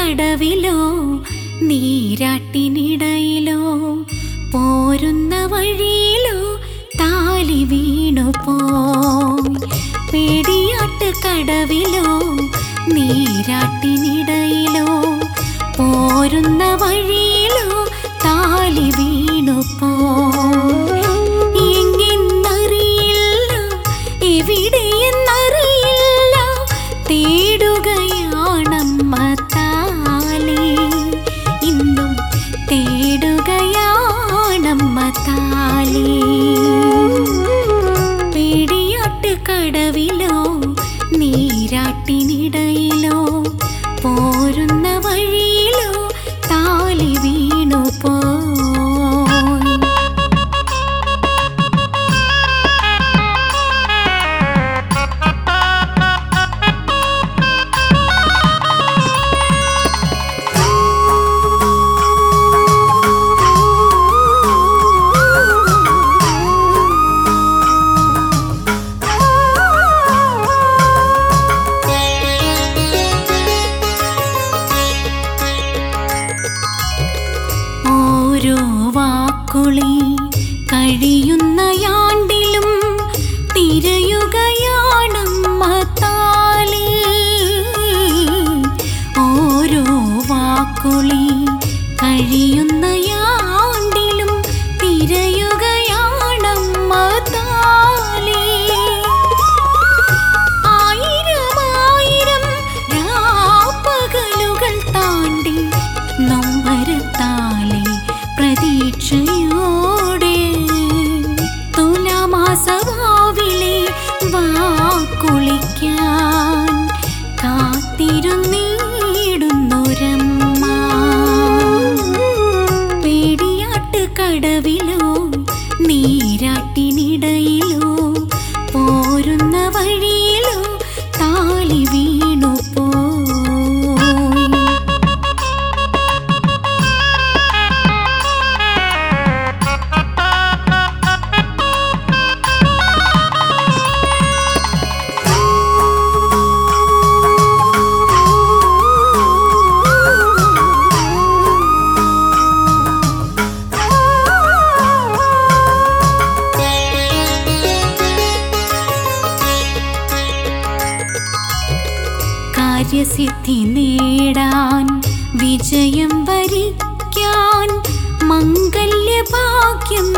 കടവിലോ നീരാട്ടിനിടയിലോ പോരുന്ന വഴിയിലോ താലി വീണു പോയി പേടിയാട്ട് കടവിലോ നീരാട്ടിനിടയിലോ പോരുന്ന വഴിയിലോ താലി വീണു പോയി എങ്ങെന്നറിയില്ല എവിടെയെന്നറിയില്ല തേടുകയാണമ്മ താലി ഇന്നും തേടുകയാണമ്മ താലി പേടിയാട്ട് കടവിലോ നീരാട്ടിനിടയിലോ പോരുന്ന വഴിയിലോ താലി വീണു പോയി ഓരോ വാക്കുളി കഴിയുന്ന യാണ്ടിലും തിരയുകയാണമ്മ താലി ഓരോ വാക്കുളി കഴിയുന്ന യാണ്ടിലും തിരയുകയാണമ്മ താലി ആയിരമായിരം രാപ്പകലുകൾ താണ്ടി നൊമ്പരത്താലെ പ്രതീക്ഷയോടെ തുലാമാസവാവിലെ വാക്കുളിക്കാൻ കാത്തിരുന്നിടുന്നൊരമ്മ പേടിയാട്ട് കടവിലോ നീരാട്ടിനിടയിലോ പോരുന്ന വഴിയിലോ താലി വീണു പോയി കാര്യസിദ്ധി നേടാൻ വിജയം വരിക്കാൻ മംഗല്യഭാഗ്യം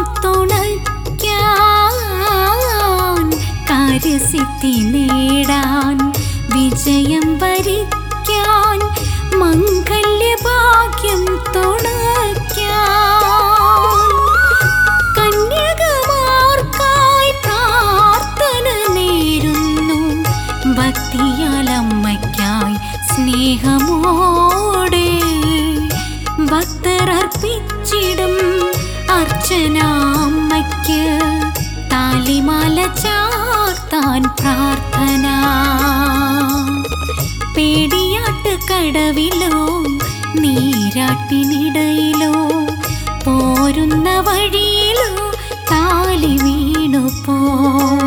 തുണയ്ക്കാൻ കാര്യസിദ്ധി നേടാൻ വിജയം വരിക്കാൻ മംഗല്യഭാഗ്യം തുണയ്ക്കാൻ കന്യകമാർക്കായി പ്രാർത്ഥന നേരുന്നു ഭക്തിയാൽ അമ്മയ്ക്കായി സ്നേഹമോടെ ഭക്തർ അർപ്പിച്ചിടും അർച്ചന അമ്മയ്ക്ക് താലിമാല ചാർത്താൻ പ്രാർത്ഥന പേടിയാട്ട് കടവിലോ നീരാട്ടിനിടയിലോ പോരുന്ന വഴിയിലോ താലി വീണു പോ